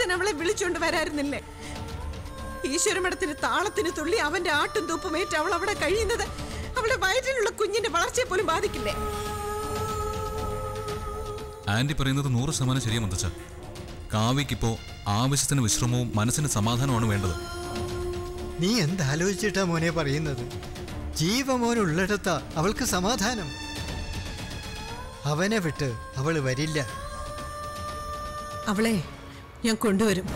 അച്ഛൻ അവളെ വിളിച്ചോണ്ട് വരായിരുന്നില്ലേ ഈശ്വരമഠത്തിന് താളത്തിന് തുള്ളി അവന്റെ ആട്ടും തൂപ്പുമേറ്റ് അവൾ അവിടെ കഴിയുന്നത് അവളുടെ വയറ്റിലുള്ള കുഞ്ഞിന്റെ വളർച്ചയെ പോലും ബാധിക്കില്ലേ ആന്റി പറയുന്നത് നൂറ് ശതമാനം ശരിയാ മുത്തച്ഛ കാവ്യക്കിപ്പോ ആവശ്യത്തിന് വിശ്രമവും മനസ്സിന് സമാധാനമാണ് വേണ്ടത് നീ എന്താലോചിച്ചിട്ടാ മോനെ പറയുന്നത് ജീവമോൻ ഉള്ളിടത്താ അവൾക്ക് സമാധാനം അവനെ വിട്ട് അവള് വരില്ല അവളെ ഞാൻ കൊണ്ടുവരും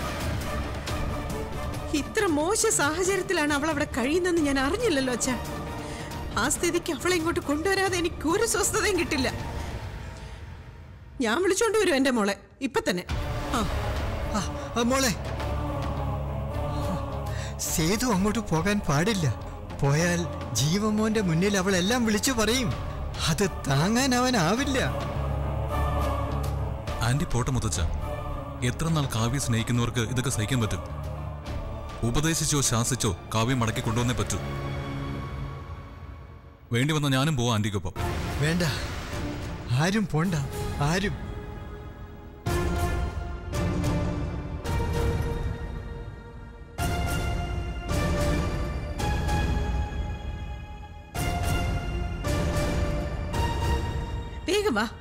ഇത്ര മോശ സാഹചര്യത്തിലാണ് അവൾ അവിടെ കഴിയുന്നതെന്ന് ഞാൻ അറിഞ്ഞില്ലല്ലോ അച്ഛ ആ സ്ഥിതിക്ക് അവളെ ഇങ്ങോട്ട് കൊണ്ടുവരാതെ എനിക്ക് ഒരു സ്വസ്ഥതയും കിട്ടില്ല ഞാൻ വിളിച്ചോണ്ട് വരും എന്റെ മോളെ ഇപ്പൊ തന്നെ ആ ആ, ആ, മോളെ സേതു അങ്ങോട്ട് പോകാൻ പാടില്ല പോയാൽ ജീവമോന്റെ മുന്നിൽ അവൾ എല്ലാം വിളിച്ചു പറയും അത് താങ്ങാൻ അവനാവില്ല ആന്റി പോട്ടെ മുത്തച്ഛ എത്ര നാൾ കാവ്യ സ്നേഹിക്കുന്നവർക്ക് ഇതൊക്കെ സഹിക്കാൻ പറ്റും ഉപദേശിച്ചോ ശാസിച്ചോ കാവ്യം മടക്കി കൊണ്ടുവന്നേ പറ്റൂ വേണ്ടി വന്ന ഞാനും പോവാം ആന്റിക്കൊപ്പം വേണ്ട ആരും പോണ്ട ആരും വേഗം വാ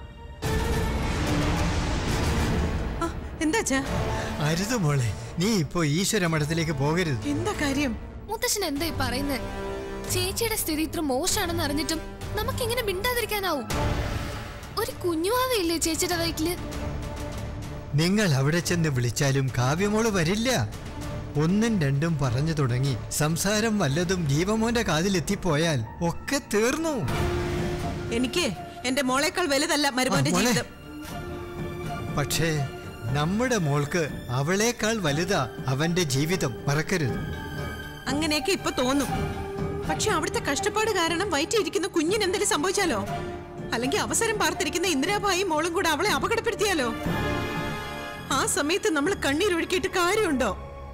ആ, എന്താ അച്ഛാ അരുത് മോളെ നീ ഇപ്പോ ഈശ്വര മഠത്തിലേക്ക് പോകരുത് എന്താ കാര്യം മുത്തശ്ശൻ എന്താ ഈ പറയുന്നത് ചേച്ചിയുടെ സ്ഥിതി ഇത്ര മോശമാണെന്ന് അറിഞ്ഞിട്ടും നമുക്കിങ്ങനെ മിണ്ടാതിരിക്കാനാവും ഒരു കുഞ്ഞുവാവയില്ലേ ചേച്ചിയുടെ വയറ്റില് നിങ്ങൾ അവിടെ ചെന്ന് വിളിച്ചാലും കാവ്യമോള് വരില്ല ഒന്നും രണ്ടും പറഞ്ഞു തുടങ്ങി സംസാരം വല്ലതും ജീവമോന്റെ കാതിലെത്തിപ്പോയാൽ ഒക്കെ തീർന്നു എനിക്ക് എന്റെ മോളേക്കാൾ വലുതല്ല മരുമോന്റെ ആ, മോളെ. ജീവിതം പക്ഷേ നമ്മുടെ മോൾക്ക് അവളേക്കാൾ വലുതാ അവന്റെ ജീവിതം മറക്കരുത് അങ്ങനെയൊക്കെ ഇപ്പൊ തോന്നും പക്ഷെ അവിടുത്തെ കഷ്ടപ്പാട് കാരണം വയറ്റിയിരിക്കുന്ന കുഞ്ഞിന് എന്തെങ്കിലും സംഭവിച്ചാലോ അല്ലെങ്കിൽ അവസരം പാർത്തിരിക്കുന്ന ഇന്ദിരാഭായി മോളും കൂടെ അവളെ അപകടപ്പെടുത്തിയാലോ ആ സമയത്ത് നമ്മൾ കണ്ണീരൊഴുക്കിയിട്ട് കാര്യമുണ്ടോ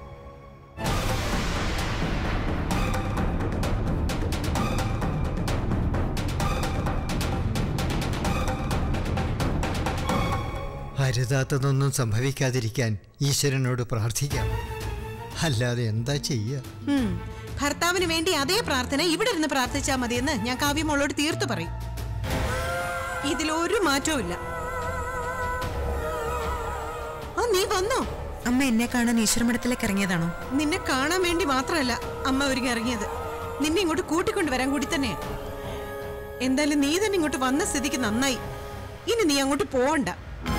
അരുതാത്തതൊന്നും സംഭവിക്കാതിരിക്കാൻ ഈശ്വരനോട് പ്രാർത്ഥിക്കാം അല്ലാതെ എന്താ ചെയ്യുക ഉം. ഭർത്താവിന് വേണ്ടി അതേ പ്രാർത്ഥന ഇവിടെ ഇരുന്ന് പ്രാർത്ഥിച്ചാൽ മതിയെന്ന് ഞാൻ കാവ്യമോളോട് തീർത്തു പറയും ഇതിലൊരു മാറ്റവും ഇല്ല ആ നീ വന്നോ അമ്മ എന്നെ കാണാൻ ഈശ്വരമഠത്തിലേക്ക് ഇറങ്ങിയതാണോ നിന്നെ കാണാൻ വേണ്ടി മാത്രമല്ല അമ്മ ഒരുങ്ങി ഇറങ്ങിയത് നിന്നെ ഇങ്ങോട്ട് കൂട്ടിക്കൊണ്ടുവരാൻ കൂടി തന്നെ എന്തായാലും നീ തന്നെ ഇങ്ങോട്ട് വന്ന സ്ഥിതിക്ക് നന്നായി ഇനി നീ അങ്ങോട്ട് പോവണ്ട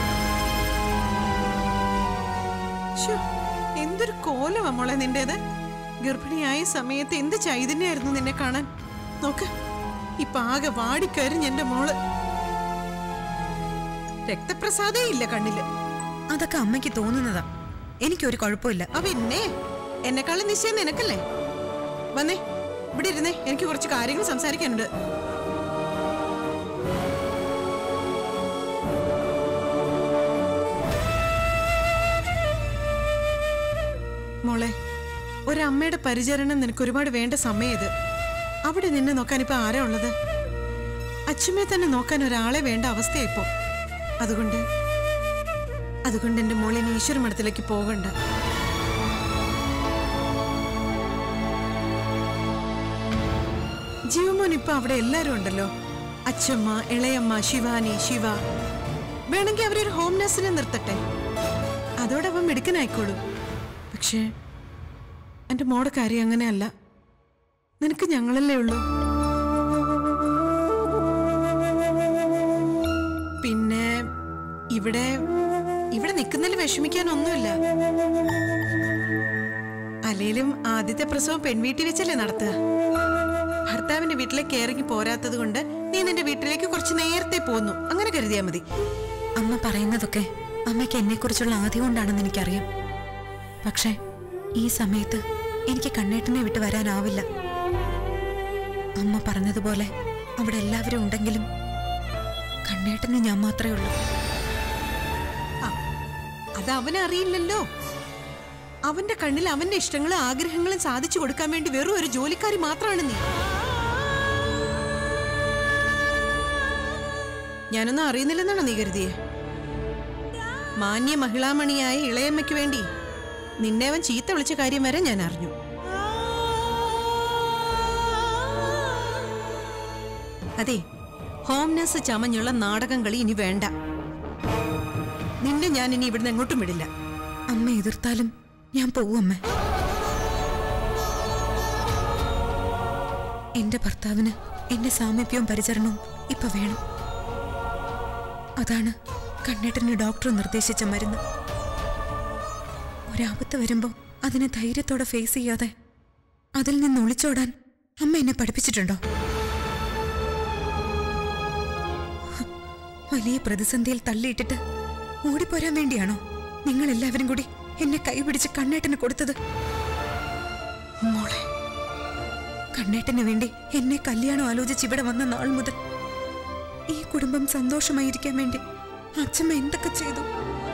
ശ്ശോ, എന്തൊരു കോലമാ മോളെ നിന്റേത് ഗർഭിണിയായ സമയത്ത് എന്ത് ചൈതന്യായിരുന്നു നിന്നെ കാണാൻ നോക്ക് ഇപ്പൊ ആകെ വാടിക്കരിഞ്ഞ് എന്റെ മോള് രക്തപ്രസാദേ ഇല്ല കണ്ണില് അതൊക്കെ അമ്മയ്ക്ക് തോന്നുന്നതാ എനിക്കൊരു കുഴപ്പമില്ല ആ പിന്നെ എന്നെക്കാളും നിശ്ചയം നിനക്കല്ലേ വന്നേ ഇവിടെ ഇരുന്നേ എനിക്ക് കുറച്ച് കാര്യങ്ങൾ സംസാരിക്കാനുണ്ട് മോളെ ഒരമ്മയുടെ പരിചരണം നിനക്ക് ഒരുപാട് വേണ്ട സമയം ഇത് അവിടെ നിന്നെ നോക്കാൻ ഇപ്പൊ ആരാ ഉള്ളത് അച്ഛമ്മയെ തന്നെ നോക്കാൻ ഒരാളെ വേണ്ട അവസ്ഥയാ ഇപ്പോ അതുകൊണ്ട് അതുകൊണ്ട് എന്റെ മോളിന് ഈശ്വര മഠത്തിലേക്ക് പോകണ്ട ജീവമോൻ ഇപ്പൊ അവിടെ എല്ലാരും ഉണ്ടല്ലോ അച്ഛമ്മ ഇളയമ്മ ശിവാനി ശിവ വേണമെങ്കിൽ അവരൊരു ഹോം നഴ്സിനെ നിർത്തട്ടെ അതോടെ അവൻ മിടുക്കനായിക്കോളും പക്ഷേ എന്റെ മോടെ കാര്യം അങ്ങനെയല്ല നിനക്ക് ഞങ്ങളല്ലേ ഉള്ളൂ പിന്നെ ഇവിടെ ഇവിടെ നിൽക്കുന്നതിൽ വിഷമിക്കാനൊന്നുമില്ല അല്ലേലും ആദ്യത്തെ പ്രസവം പെൺവീട്ടിൽ വെച്ചല്ലേ നടത്തുക ഭർത്താവിന്റെ വീട്ടിലേക്ക് ഇറങ്ങി പോരാത്തത് കൊണ്ട് നീ നിന്റെ വീട്ടിലേക്ക് കുറച്ച് നേരത്തെ പോന്നു അങ്ങനെ കരുതിയാ മതി അമ്മ പറയുന്നതൊക്കെ അമ്മയ്ക്ക് എന്നെക്കുറിച്ചുള്ള ആദ്യം കൊണ്ടാണെന്ന് എനിക്കറിയാം പക്ഷേ ഈ സമയത്ത് എനിക്ക് കണ്ണേട്ടനെ വിട്ട് വരാനാവില്ല അമ്മ പറഞ്ഞതുപോലെ അവിടെ എല്ലാവരും ഉണ്ടെങ്കിലും കണ്ണേട്ടന് ഞാൻ മാത്രമേ ഉള്ളൂ ആ, അത് അവനറിയില്ലല്ലോ അവന്റെ കണ്ണിൽ അവന്റെ ഇഷ്ടങ്ങളും ആഗ്രഹങ്ങളും സാധിച്ചു കൊടുക്കാൻ വേണ്ടി വെറും ഒരു ജോലിക്കാരി മാത്രമാണ് നീ ഞാനൊന്നും അറിയുന്നില്ലെന്നാണോ നീ കരുതിയേ മാന്യ മഹിളാമണിയായ ഇളയമ്മയ്ക്ക് വേണ്ടി നിന്നെ അവൻ ചീത്ത വിളിച്ച കാര്യം വരെ ഞാൻ അറിഞ്ഞു അതെ ഹോം നഴ്സ് ചമഞ്ഞുള്ള നാടകം കളി ഇനി വേണ്ട നിന്നെ ഞാൻ ഇനി ഇവിടുന്ന് എങ്ങോട്ടും വിടില്ല അമ്മ എതിർത്താലും ഞാൻ പോവും അമ്മ എന്റെ ഭർത്താവിന് എന്റെ സാമീപ്യവും പരിചരണവും ഇപ്പൊ വേണം അതാണ് കണ്ണേട്ടന് ഡോക്ടർ നിർദ്ദേശിച്ച മരുന്ന് ഒരാപത്ത് വരുമ്പോ അതിനെ ധൈര്യത്തോടെ ഫേസ് ചെയ്യാതെ അതിൽ നിന്ന് ഒളിച്ചോടാൻ അമ്മ എന്നെ പഠിപ്പിച്ചിട്ടുണ്ടോ വലിയ പ്രതിസന്ധിയിൽ തള്ളിയിട്ടിട്ട് ഓടിപ്പോരാൻ വേണ്ടിയാണോ നിങ്ങൾ എല്ലാവരും കൂടി എന്നെ കൈപിടിച്ച് കണ്ണേട്ടന് കൊടുത്തത് മോളെ കണ്ണേട്ടന് വേണ്ടി എന്നെ കല്യാണം ആലോചിച്ച് ഇവിടെ വന്ന നാൾ മുതൽ ഈ കുടുംബം സന്തോഷമായിരിക്കാൻ വേണ്ടി അച്ഛമ്മ എന്തൊക്കെ ചെയ്തു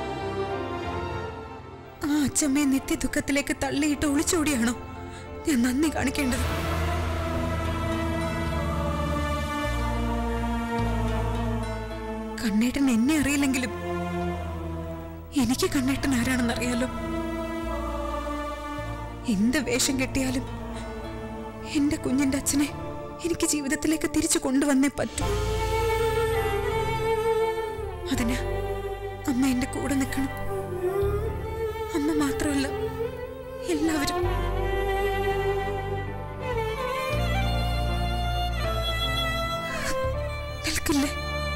ആ അച്ഛമ്മയെ നിത്യദുഃഖത്തിലേക്ക് തള്ളിയിട്ട് ഒളിച്ചോടിയാണോ ഞാൻ നന്ദി കാണിക്കേണ്ടത് കണ്ണേട്ടൻ എന്നെ അറിയില്ലെങ്കിലും എനിക്ക് കണ്ണേട്ടൻ ആരാണെന്നറിയാലോ എന്ത് വേഷം കെട്ടിയാലും എന്റെ കുഞ്ഞിന്റെ അച്ഛനെ എനിക്ക് ജീവിതത്തിലേക്ക് തിരിച്ചു കൊണ്ടുവന്നേ പറ്റൂ അതിന് അമ്മ എന്റെ കൂടെ നിൽക്കണം അമ്മ മാത്രമല്ല എല്ലാവരും നിൽക്കില്ലേ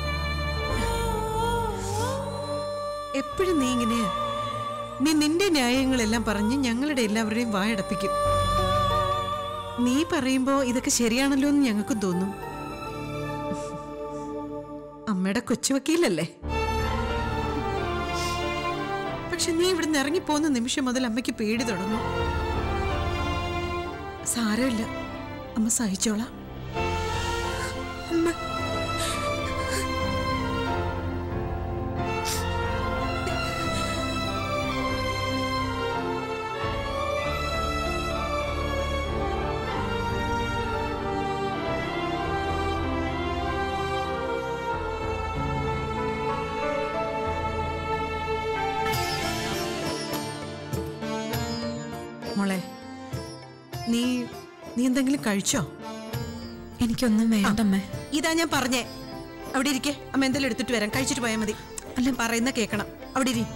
എപ്പോഴും നീ ഇങ്ങനെയാ നീ നിന്റെ ന്യായങ്ങളെല്ലാം പറഞ്ഞ് ഞങ്ങളുടെ എല്ലാവരുടെയും വായടപ്പിക്കും നീ പറയുമ്പോ ഇതൊക്കെ ശരിയാണല്ലോ എന്ന് ഞങ്ങൾക്കും തോന്നും അമ്മയുടെ കൊച്ചുവക്കീലല്ലേ പക്ഷെ നീ ഇവിടുന്ന് ഇറങ്ങിപ്പോകുന്ന നിമിഷം മുതൽ അമ്മയ്ക്ക് പേടി തുടങ്ങും സാരമില്ല അമ്മ സഹിച്ചോളാം അമ്മ മോളെ നീ നീ എന്തെങ്കിലും കഴിച്ചോ എനിക്കൊന്നും വേണ്ടമ്മേ ഇതാ ഞാൻ പറഞ്ഞേ അവിടെ ഇരിക്കെ അമ്മ എന്തെങ്കിലും എടുത്തിട്ട് വരാം കഴിച്ചിട്ട് പോയാൽ മതി അല്ല പറയുന്ന കേൾക്കണം അവിടെ ഇരി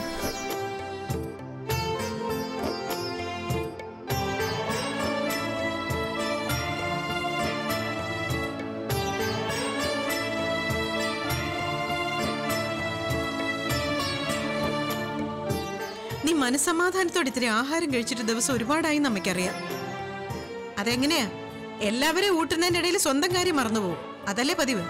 നീ മനസ്സമാധാനത്തോടെ ഇത്തിരി ആഹാരം കഴിച്ചിട്ട് ദിവസം ഒരുപാടായി നമ്മയ്ക്കറിയാം അതെങ്ങനെയാ എല്ലാവരെയും ഊട്ടുന്നതിന്റെ ഇടയിൽ സ്വന്തം കാര്യം മറന്നുപോകും അതല്ലേ പതിവ്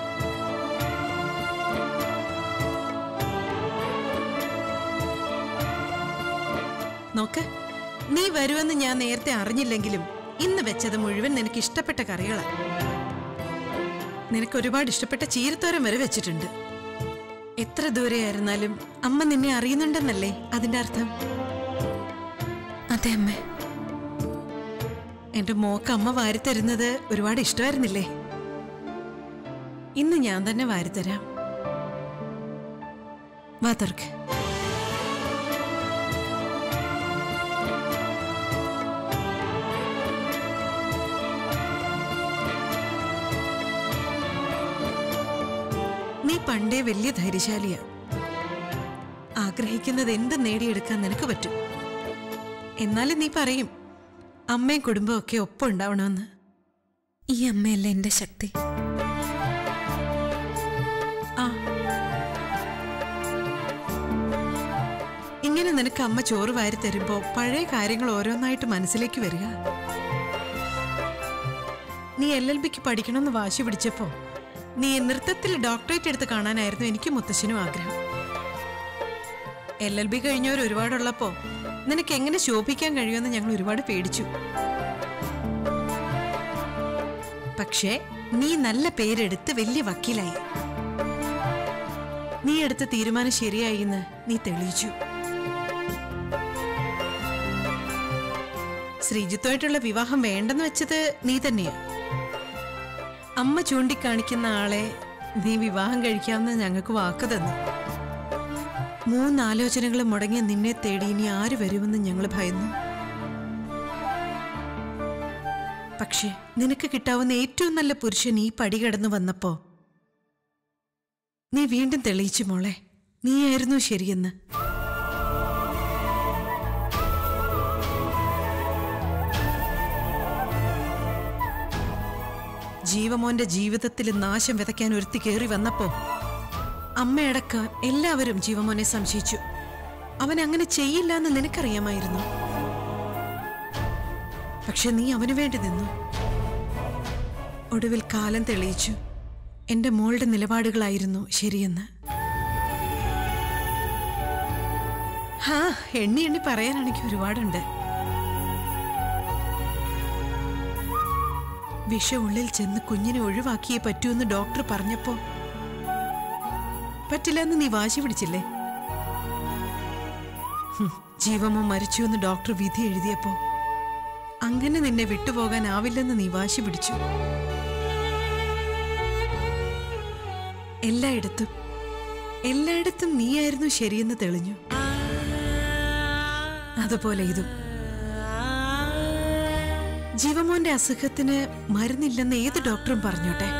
നോക്ക് നീ വരുമെന്ന് ഞാൻ നേരത്തെ അറിഞ്ഞില്ലെങ്കിലും ഇന്ന് വെച്ചത് മുഴുവൻ നിനക്ക് ഇഷ്ടപ്പെട്ട കറികളാ നിനക്ക് ഒരുപാട് ഇഷ്ടപ്പെട്ട ചീരത്തോരൻ വരെ വെച്ചിട്ടുണ്ട് എത്ര ദൂരെയായിരുന്നാലും അമ്മ നിന്നെ അറിയുന്നുണ്ടെന്നല്ലേ അതിന്റെ അർത്ഥം അതെ അമ്മേ എന്റെ മോക്ക് അമ്മ വാരിത്തരുന്നത് ഒരുപാട് ഇഷ്ടമായിരുന്നില്ലേ ഇന്ന് ഞാൻ തന്നെ വാരിത്തരാം വാ തുറക്ക് നീ പണ്ടേ വലിയ ധൈര്യശാലിയാ ആഗ്രഹിക്കുന്നത് എന്ത് നേടിയെടുക്കാൻ നിനക്ക് പറ്റും എന്നാലും നീ പറയും അമ്മയും കുടുംബവും ഒക്കെ ഒപ്പം ഉണ്ടാവണമെന്ന് ഈ അമ്മയല്ല എന്റെ ശക്തി ആ ഇങ്ങനെ നിനക്ക് അമ്മ ചോറ് വാരി തരുമ്പോ പഴയ കാര്യങ്ങൾ ഓരോന്നായിട്ട് മനസ്സിലേക്ക് വരിക നീ എൽ എൽ ബിക്ക് പഠിക്കണമെന്ന് വാശി പിടിച്ചപ്പോ നീ നൃത്തത്തിൽ ഡോക്ടറേറ്റ് എടുത്ത് കാണാനായിരുന്നു എനിക്ക് മുത്തശ്ശനും ആഗ്രഹം എൽ എൽ ബി കഴിഞ്ഞവർ ഒരുപാടുള്ളപ്പോ നിനക്ക് എങ്ങനെ ശോഭിക്കാൻ കഴിയുമെന്ന് ഞങ്ങൾ ഒരുപാട് പേടിച്ചു പക്ഷേ നീ നല്ല പേരെടുത്ത് വലിയ വക്കീലായി നീ എടുത്ത തീരുമാനം ശരിയായി എന്ന് നീ തെളിയിച്ചു ശ്രീജിത്തുമായിട്ടുള്ള വിവാഹം വേണ്ടെന്ന് വെച്ചത് നീ തന്നെയാ അമ്മ ചൂണ്ടിക്കാണിക്കുന്ന ആളെ നീ വിവാഹം കഴിക്കാമെന്ന് ഞങ്ങൾക്ക് വാക്ക് തന്നു മൂന്നാലോചനകൾ മുടങ്ങിയ നിന്നെ തേടി ഇനി ആര് വരുമെന്ന് ഞങ്ങൾ ഭയന്നു പക്ഷേ നിനക്ക് കിട്ടാവുന്ന ഏറ്റവും നല്ല പുരുഷൻ ഈ പടി കടന്നു വന്നപ്പോ നീ വീണ്ടും തെളിയിച്ചു മോളെ നീയായിരുന്നു ശരിയെന്ന് ജീവമോന്റെ ജീവിതത്തിൽ നാശം വിതയ്ക്കാൻ ഒരുത്തി കയറി വന്നപ്പോ അമ്മയടക്കം എല്ലാവരും ജീവമോനെ സംശയിച്ചു അവൻ അങ്ങനെ ചെയ്യില്ല എന്ന് നിനക്കറിയാമായിരുന്നു പക്ഷെ നീ അവന് വേണ്ടി നിന്നു ഒടുവിൽ കാലം തെളിയിച്ചു എന്റെ മോളുടെ നിലപാടുകളായിരുന്നു ശരിയെന്ന് ഹാ എണ്ണി എണ്ണി പറയാനാണെങ്കിൽ ഒരുപാടുണ്ട് വിഷ ഉള്ളിൽ ചെന്ന് കുഞ്ഞിനെ ഒഴിവാക്കിയേ പറ്റൂന്ന് ഡോക്ടർ പറഞ്ഞപ്പോ പറ്റില്ല എന്ന് നീ വാശി പിടിച്ചില്ലേ ഹും, ജീവമോ മരിച്ചു എന്ന് ഡോക്ടർ വിധി എഴുതിയപ്പോ അങ്ങനെ നിന്നെ വിട്ടുപോകാനാവില്ലെന്ന് നീ വാശി പിടിച്ചു എല്ലായിടത്തും എല്ലായിടത്തും നീയായിരുന്നു ശരിയെന്ന് തെളിഞ്ഞു അതുപോലെ ഇതും ജീവമോന്റെ അസുഖത്തിന് മരുന്നില്ലെന്ന് ഏത് ഡോക്ടറും പറഞ്ഞോട്ടെ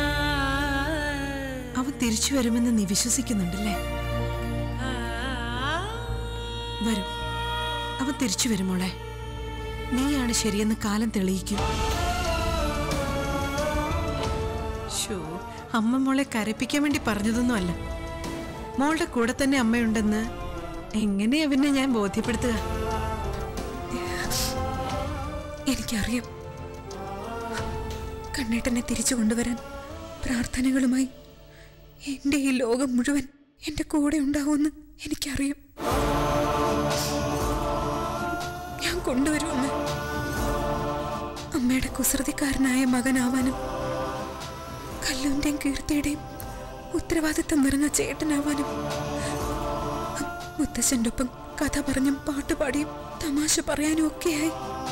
അവൻ തിരിച്ചു വരുമെന്ന് നീ വിശ്വസിക്കുന്നുണ്ടല്ലേ വരും അവൻ തിരിച്ചു വരുമോളെ നീയാണ് ശരിയെന്ന് കാലം തെളിയിക്കും ശോ, അമ്മ മോളെ കരപ്പിക്കാൻ വേണ്ടി പറഞ്ഞതൊന്നുമല്ല മോളുടെ കൂടെ തന്നെ അമ്മയുണ്ടെന്ന് എങ്ങനെയാ പിന്നെ ഞാൻ ബോധ്യപ്പെടുത്തുക എനിക്കറിയാം കണ്ണേട്ടനെ തിരിച്ചു കൊണ്ടുവരാൻ പ്രാർത്ഥനകളുമായി എൻ്റെ ഈ ലോകം മുഴുവൻ എൻ്റെ കൂടെ ഉണ്ടാവുമെന്ന് എനിക്കറിയാം ഞാൻ കൊണ്ടുവരുമെന്ന് അമ്മയുടെ കുസൃതിക്കാരനായ മകനാവാനും കല്ലൂൻ്റെയും കീർത്തിയുടെയും ഉത്തരവാദിത്തം നിറഞ്ഞ ചേട്ടനാവാനും മുത്തശ്ശൻ്റെ ഒപ്പം കഥ പറഞ്ഞും പാട്ടുപാടിയും തമാശ പറയാനും ഒക്കെയായി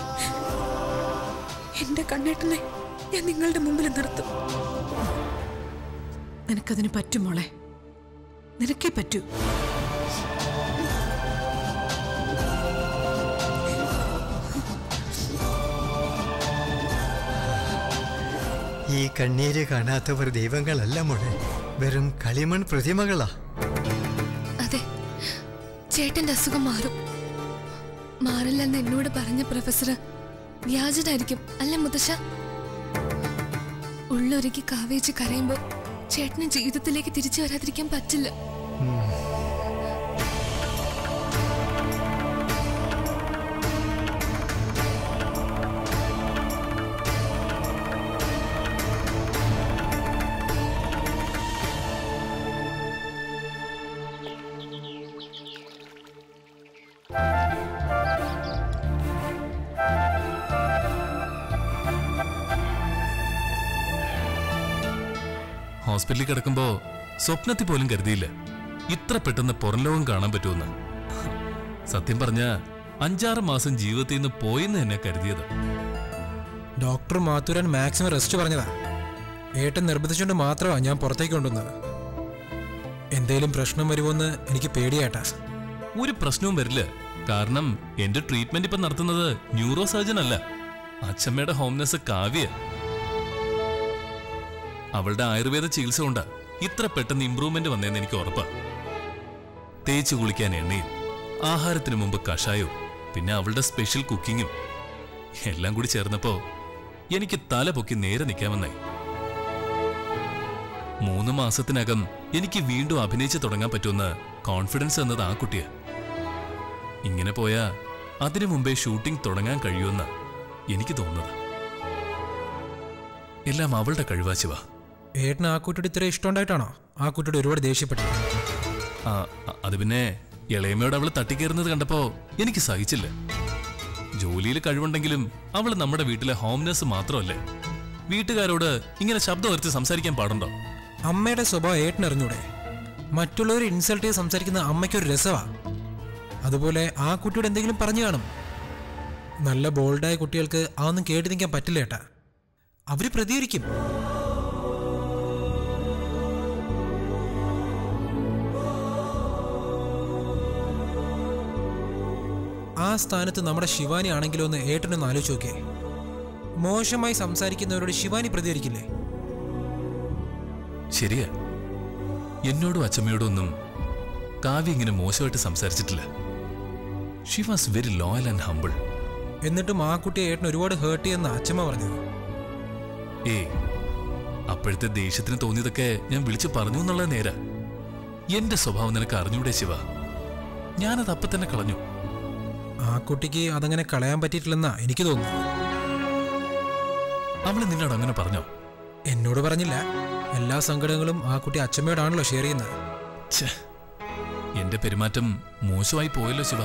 എന്റെ കണ്ണേട്ടനെ ഞാൻ നിങ്ങളുടെ മുമ്പിൽ നിർത്തും നിനക്കതിന് പറ്റും മോളെ നിനക്കേ പറ്റൂ ഈ കണ്ണീര് കാണാത്തവർ ദൈവങ്ങളല്ല മോളെ വെറും കളിമൺ പ്രതിമകളാ അതെ ചേട്ടന്റെ അസുഖം മാറും മാറില്ലെന്ന് എന്നോട് പറഞ്ഞ പ്രൊഫസർ വ്യാജനായിരിക്കും അല്ല മുത്തശ്ശ ഉള്ളൊരുക്കി കാവേച്ച് കരയുമ്പോ ചേട്ടന് ജീവിതത്തിലേക്ക് തിരിച്ചു വരാതിരിക്കാൻ പറ്റില്ല ഹോസ്പിറ്റലിൽ കിടക്കുമ്പോ സ്വപ്നത്തിൽ പോലും കരുതിയില്ല ഇത്ര പെട്ടെന്ന് പുറം ലോകം കാണാൻ പറ്റുമെന്ന് സത്യം പറഞ്ഞ അഞ്ചാറ് മാസം ജീവിതത്തിൽ നിന്ന് പോയെന്ന് തന്നെ കരുതിയത് ഡോക്ടർ മാത്തൂരാൻ മാക്സിമം റെസ്റ്റ് പറഞ്ഞതാ ഏട്ടൻ നിർബന്ധിച്ചുകൊണ്ട് മാത്രമാണ് ഞാൻ പുറത്തേക്ക് കൊണ്ടുവന്നത് എന്തേലും പ്രശ്നം വരുമോന്ന് എനിക്ക് പേടിയാട്ടാ ഒരു പ്രശ്നവും വരില്ല കാരണം എന്റെ ട്രീറ്റ്മെന്റ് ഇപ്പൊ നടത്തുന്നത് ന്യൂറോ സർജൻ അല്ല അച്ഛമ്മയുടെ ഹോംനെസ് കാവ്യ അവളുടെ ആയുർവേദ ചികിത്സ കൊണ്ടാ ഇത്ര പെട്ടെന്ന് ഇമ്പ്രൂവ്മെന്റ് വന്നതെന്ന് എനിക്ക് ഉറപ്പാ തേച്ച് കുളിക്കാൻ എണ്ണയും ആഹാരത്തിന് മുമ്പ് കഷായവും പിന്നെ അവളുടെ സ്പെഷ്യൽ കുക്കിങ്ങും എല്ലാം കൂടി ചേർന്നപ്പോ എനിക്ക് തല പൊക്കി നേരെ നിൽക്കാമെന്നായി മൂന്ന് മാസത്തിനകം എനിക്ക് വീണ്ടും അഭിനയിച്ചു തുടങ്ങാൻ പറ്റുമെന്ന് കോൺഫിഡൻസ് എന്നത് ആ കുട്ടിയാ ഇങ്ങനെ പോയാ അതിനു മുമ്പേ ഷൂട്ടിംഗ് തുടങ്ങാൻ കഴിയുമെന്ന എനിക്ക് തോന്നുന്നത് എല്ലാം അവളുടെ കഴിവാശിവാ ഏട്ടന് ആ കുട്ടിയോട് ഇത്ര ഇഷ്ടമുണ്ടായിട്ടാണോ ആ കുട്ടിയോട് ഒരുപാട് ദേഷ്യപ്പെട്ടു ആ അ- അത് പിന്നെ ഇളയമ്മയോട് അവള് തട്ടിക്കേറുന്നത് കണ്ടപ്പോ എനിക്ക് സഹിച്ചില്ല ജോലിയിൽ കഴിവുണ്ടെങ്കിലും അവള് നമ്മുടെ വീട്ടിലെ ഹോംനെസ് മാത്രമല്ലേ വീട്ടുകാരോട് ഇങ്ങനെ ശബ്ദം ഉയർത്തി സംസാരിക്കാൻ പാടുണ്ടോ അമ്മയുടെ സ്വഭാവം ഏട്ടൻ അറിഞ്ഞൂടെ മറ്റുള്ളവർ ഇൻസൾട്ട് ചെയ്ത് സംസാരിക്കുന്ന അമ്മയ്ക്കൊരു രസമാ അതുപോലെ ആ കുട്ടിയോട് എന്തെങ്കിലും പറഞ്ഞു കാണും നല്ല ബോൾഡായ കുട്ടികൾക്ക് അതൊന്നും കേട്ട് നിൽക്കാൻ പറ്റില്ല ഏട്ടാ അവര് പ്രതികരിക്കും സ്ഥാനത്ത് നമ്മുടെ ശിവാനി ആണെങ്കിലോ എന്ന് ഏട്ടനൊന്ന് ആലോചിച്ച് നോക്കിയേ മോശമായി സംസാരിക്കുന്നവരോട് ശിവാനി പ്രതികരിക്കില്ലേ ശരിയാ എന്നോടും അച്ഛമ്മയോടും ഒന്നും കാവ്യ ഇങ്ങനെ മോശമായിട്ട് സംസാരിച്ചിട്ടില്ല she was very loyal and humble എന്നിട്ടും ആ കുട്ടിയെ ഏട്ടൻ ഒരുപാട് ഹേർട്ട് ചെയ്യുന്ന അച്ഛമ്മ പറഞ്ഞത് ഏ അപ്പോഴത്തെ ദേഷ്യത്തിന് തോന്നിയതൊക്കെ ഞാൻ വിളിച്ചു പറഞ്ഞു എന്നുള്ളത് നേരാ എന്റെ സ്വഭാവം നിനക്ക് അറിഞ്ഞൂടെ ശിവ ഞാനത് അപ്പൊ തന്നെ കളഞ്ഞു ആ കുട്ടിക്ക് അതങ്ങനെ കളയാൻ പറ്റിയിട്ടില്ലെന്നാ എനിക്ക് തോന്നുന്നു അവള് നിന്നോട് അങ്ങനെ പറഞ്ഞോ എന്നോട് പറഞ്ഞില്ല എല്ലാ സങ്കടങ്ങളും ആ കുട്ടി അച്ഛമ്മയോടാണല്ലോ ഷെയർ ചെയ്യുന്നത് ഛേ എന്റെ പെരുമാറ്റം മോശമായി പോയല്ലോ ശിവ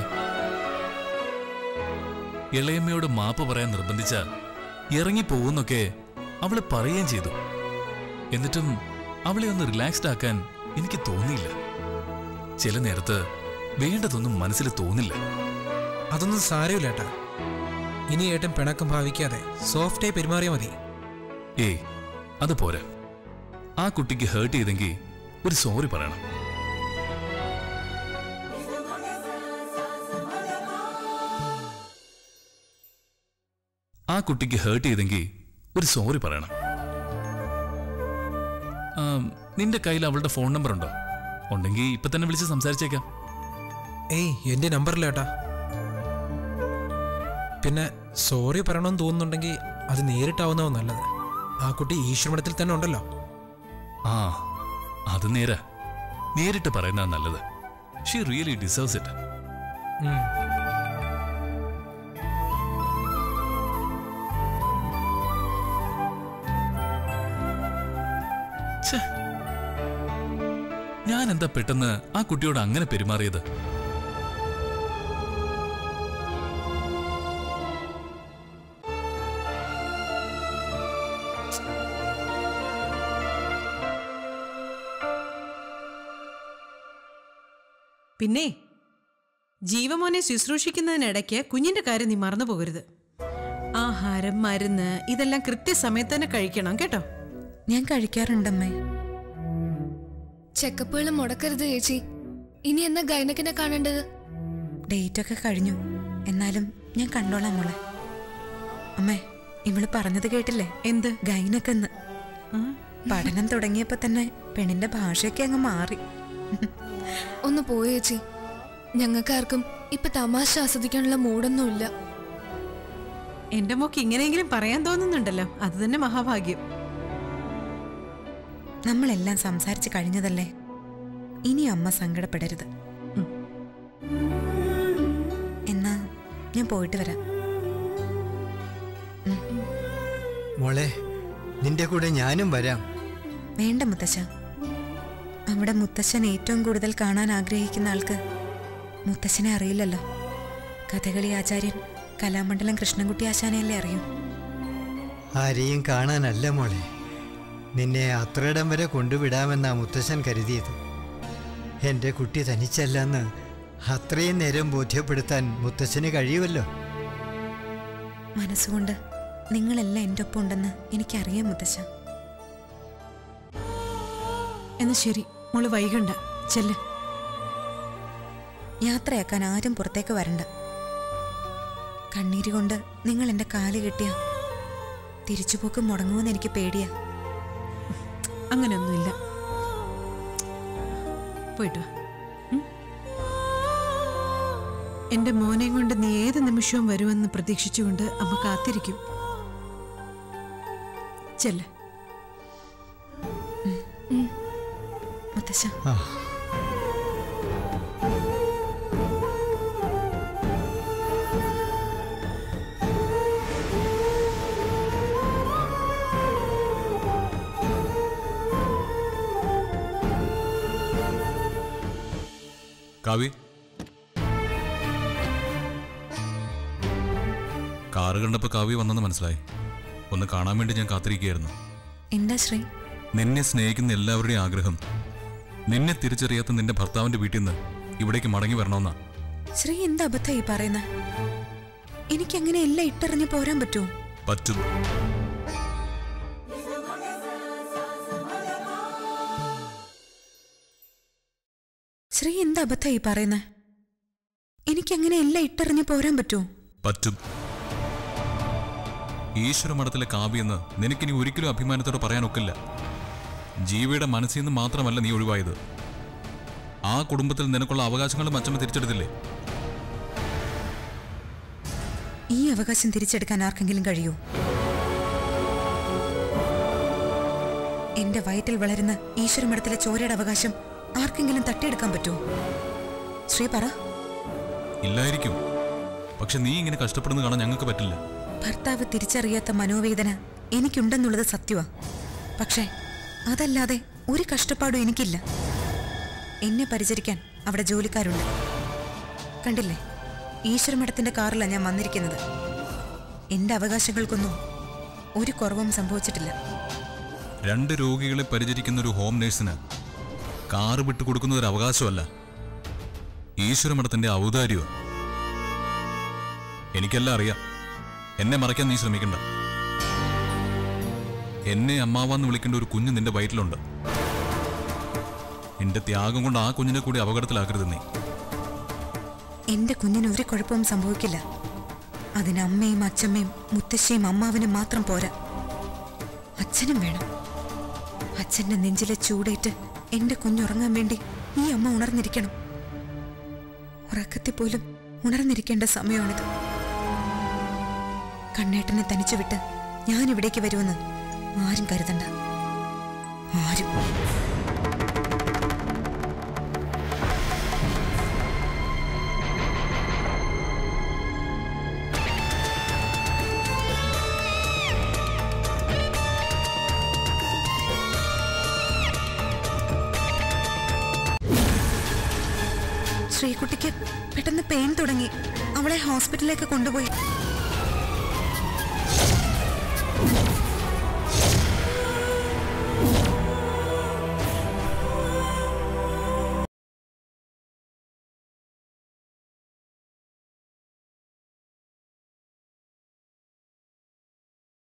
ഇളയമ്മയോട് മാപ്പ് പറയാൻ നിർബന്ധിച്ച ഇറങ്ങിപ്പോകുന്നൊക്കെ അവള് പറയുകയും ചെയ്തു എന്നിട്ടും അവളെ ഒന്ന് റിലാക്സ്ഡ് ആക്കാൻ എനിക്ക് തോന്നിയില്ല ചില നേരത്ത് വേണ്ടതൊന്നും മനസ്സിൽ തോന്നില്ല അതൊന്നും സാരമില്ല ഏട്ടാ ഇനി ഏട്ടൻ പിണക്കം ഭാവിക്കാതെ സോഫ്റ്റായി പെരുമാറിയാൽ മതി ഏയ് അത് പോരാ ആ കുട്ടിക്ക് ഹേർട്ട് ചെയ്തെങ്കിൽ ഒരു സോറി പറയണം ആ കുട്ടിക്ക് ഹേർട്ട് ചെയ്തെങ്കിൽ ഒരു സോറി പറയണം ആ, നിന്റെ കയ്യിൽ അവളുടെ ഫോൺ നമ്പർ ഉണ്ടോ ഉണ്ടെങ്കിൽ ഇപ്പൊ തന്നെ വിളിച്ച് സംസാരിച്ചേക്കാം ഏയ് എൻ്റെ നമ്പറില്ല ഏട്ടാ പിന്നെ സോറി പറയണമെന്ന് തോന്നുന്നുണ്ടെങ്കിൽ അത് നേരിട്ടാവുന്നവ നല്ലത് ആ കുട്ടി ഈശ്വരമഠത്തിൽ തന്നെ ഉണ്ടല്ലോ ആ അത് നേരാ നേരിട്ട് പറയുന്നതാ നല്ലത് ഷീ റിയലി ഡിസേർവ്സ് ഇറ്റ് ഉം. ഛെ. ഞാൻ എന്താ പെട്ടെന്ന് ആ കുട്ടിയോട് അങ്ങനെ പെരുമാറിയത് പിന്നെ ജീവമോനെ ശുശ്രൂഷിക്കുന്നതിനിടയ്ക്ക് കുഞ്ഞിന്റെ കാര്യം നീ മറന്നു പോകരുത് ആഹാരം മരുന്ന് ഇതെല്ലാം കൃത്യസമയത്ത് തന്നെ കഴിക്കണം കേട്ടോ ഞാൻ കഴിക്കാറുണ്ടമ്മേ ചെക്കപ്പുകൾ മുടക്കരുത് ചേച്ചി ഇനി എന്നാ ഗൈനക്കിനെ കാണേണ്ടത് ഡേറ്റ് ഒക്കെ കഴിഞ്ഞു എന്നാലും ഞാൻ കണ്ടോളാം മോളെ അമ്മേ ഇവള് പറഞ്ഞത് കേട്ടില്ലേ എന്ത് ഗൈനക്കെന്ന് പഠനം തുടങ്ങിയപ്പോ തന്നെ പെണ്ണിന്റെ ഭാഷയൊക്കെ അങ്ങ് മാറി ഒന്ന് പോയി ചേച്ചി ഞങ്ങൾക്കാർക്കും ഇപ്പൊ തമാശ ആസ്വദിക്കാനുള്ള മൂടൊന്നുമില്ല എന്റെ മോക്ക് ഇങ്ങനെയെങ്കിലും പറയാൻ തോന്നുന്നുണ്ടല്ലോ അത് തന്നെ മഹാഭാഗ്യം നമ്മളെല്ലാം സംസാരിച്ച് കഴിഞ്ഞതല്ലേ ഇനി അമ്മ സങ്കടപ്പെടരുത് ഉം. എന്നാ ഞാൻ പോയിട്ട് വരാം മോളെ നിന്റെ കൂടെ ഞാനും വരാം വേണ്ട മുത്തശ്ശ അവിടെ മുത്തശ്ശൻ ഏറ്റവും കൂടുതൽ കാണാൻ ആഗ്രഹിക്കുന്ന ആൾക്ക് മുത്തശ്ശനെ അറിയില്ലല്ലോ കഥകളി ആചാര്യൻ കലാമണ്ഡലം കൃഷ്ണൻകുട്ടി ആശാനെയല്ലേ അറിയൂ ആരെയും കാണാനല്ല മോളെ നിന്നെ അത്രയിടം വരെ കൊണ്ടുവിടാമെന്നാ മുത്തശ്ശൻ കരുതിയത് എൻ്റെ കുട്ടി തനിച്ചല്ലെന്ന് അത്രയും നേരം ബോധ്യപ്പെടുത്താൻ മുത്തശ്ശന് കഴിയുമല്ലോ മനസ്സുകൊണ്ട് നിങ്ങളെല്ലാം എൻ്റെ ഒപ്പം ഉണ്ടെന്ന് എനിക്കറിയാം മുത്തശ്ശ എന്നാ ശരി മോള് വൈകണ്ട ചെല്ല് യാത്രയാക്കാൻ ആരും പുറത്തേക്ക് വരണ്ട കണ്ണീര് കൊണ്ട് നിങ്ങൾ എൻ്റെ കാല് കെട്ടിയ തിരിച്ചുപോക്ക് മുടങ്ങുമെന്ന് എനിക്ക് പേടിയാ അങ്ങനെയൊന്നുമില്ല പോയിട്ട് വാ. ഉം? എന്റെ മോനെയും കൊണ്ട് നീ ഏത് നിമിഷവും വരുമെന്ന് പ്രതീക്ഷിച്ചുകൊണ്ട് അമ്മ കാത്തിരിക്കും ചെല്ല് മുത്തശ്ശ ആ കാവ്യ കാറ് കണ്ടപ്പോൾ കാവ്യ വന്നെന്ന് മനസ്സിലായി ഒന്ന് കാണാൻ വേണ്ടി ഞാൻ കാത്തിരിക്കുകയായിരുന്നു എന്താ ശ്രീ നിന്നെ സ്നേഹിക്കുന്ന എല്ലാവരുടെയും ആഗ്രഹം നിന്നെ തിരിച്ചറിയാത്ത നിന്റെ ഭർത്താവിന്റെ വീട്ടിൽ നിന്ന് ഇവിടേക്ക് മടങ്ങി വരണമെന്നാ ശ്രീ എന്താ അബദ്ധം ഈ പറയുന്നത് എനിക്കങ്ങനെ എല്ലാം ഇട്ടെറിഞ്ഞ് പോരാൻ പറ്റുമോ പറ്റും ശ്രീ എന്താ അബദ്ധം ഈ പറയുന്നത് എനിക്ക് എനിക്കങ്ങനെ എല്ലാം ഇട്ടെറിഞ്ഞ് പോരാൻ പറ്റുമോ പറ്റും ഈശ്വര മഠത്തിലെ കാവ്യെന്ന് നിനക്കിനി ഒരിക്കലും അഭിമാനത്തോടെ പറയാനൊക്കില്ല ജീവിയുടെ മനസ്സിൽ നിന്ന് മാത്രമല്ല നീ ഒഴിവായത് ആ കുടുംബത്തിൽ നിനക്കുള്ള അവകാശങ്ങളും അച്ഛമ്മ തിരിച്ചെടുത്തില്ലേ ഈ അവകാശം തിരിച്ചെടുക്കാൻ ആർക്കെങ്കിലും കഴിയൂ എന്റെ വയറ്റിൽ വളരുന്ന ഈശ്വരമഠത്തിലെ ചോരയുടെ അവകാശം ആർക്കെങ്കിലും തട്ടിയെടുക്കാൻ പറ്റുമോ ശ്രീ പറ ഇല്ലായിരിക്കും പക്ഷെ നീ ഇങ്ങനെ കഷ്ടപ്പെടുന്ന കാണാൻ ഞങ്ങൾക്ക് പറ്റില്ല ഭർത്താവ് തിരിച്ചറിയാത്ത മനോവേദന എനിക്കുണ്ടെന്നുള്ളത് സത്യമാ പക്ഷേ അതല്ലാതെ ഒരു കഷ്ടപ്പാടും എനിക്കില്ല എന്നെ പരിചരിക്കാൻ അവിടെ ജോലിക്കാരുണ്ട് കണ്ടില്ലേ ഈശ്വരമഠത്തിന്റെ കാറിലാണ് ഞാൻ വന്നിരിക്കുന്നത് എന്റെ അവകാശങ്ങൾക്കൊന്നും ഒരു കുറവും സംഭവിച്ചിട്ടില്ല രണ്ട് രോഗികളെ പരിചരിക്കുന്ന ഒരു ഹോം നേഴ്സിന് കാറ് വിട്ടുകൊടുക്കുന്നത് ഒരു അവകാശമല്ല ഈശ്വര മഠത്തിന്റെ ഔദാര്യോ എനിക്കെല്ലാം അറിയാം എന്നെ മറയ്ക്കാൻ നീ ശ്രമിക്കണ്ട എന്നെ അമ്മാവാന്ന് വിളിക്കേണ്ട ഒരു കുഞ്ഞ് നിന്റെ വയറ്റിലുണ്ട് നിന്റെ ത്യാഗം കൊണ്ട് ആ കുഞ്ഞിനെ കൂടി അപകടത്തിലാക്കരുത് നീ എന്റെ കുഞ്ഞിന് ഒരു കുഴപ്പവും സംഭവിക്കില്ല അതിന് അമ്മയും അച്ഛമ്മയും മുത്തശ്ശിയും അമ്മാവനും മാത്രം പോരാ അച്ഛനും വേണം അച്ഛന്റെ നെഞ്ചിലെ ചൂടേറ്റ് എന്റെ കുഞ്ഞുറങ്ങാൻ വേണ്ടി ഈ അമ്മ ഉണർന്നിരിക്കണം ഉറക്കത്തിൽ പോലും ഉണർന്നിരിക്കേണ്ട സമയമാണിത് കണ്ണേട്ടനെ തനിച്ചു വിട്ട് ഞാൻ ഇവിടേക്ക് വരുമെന്ന് ആരും കരുതണ്ട ആരും ശ്രീകുട്ടിക്ക് പെട്ടെന്ന് പെയിൻ തുടങ്ങി അവളെ ഹോസ്പിറ്റലിലേക്ക് കൊണ്ടുപോയി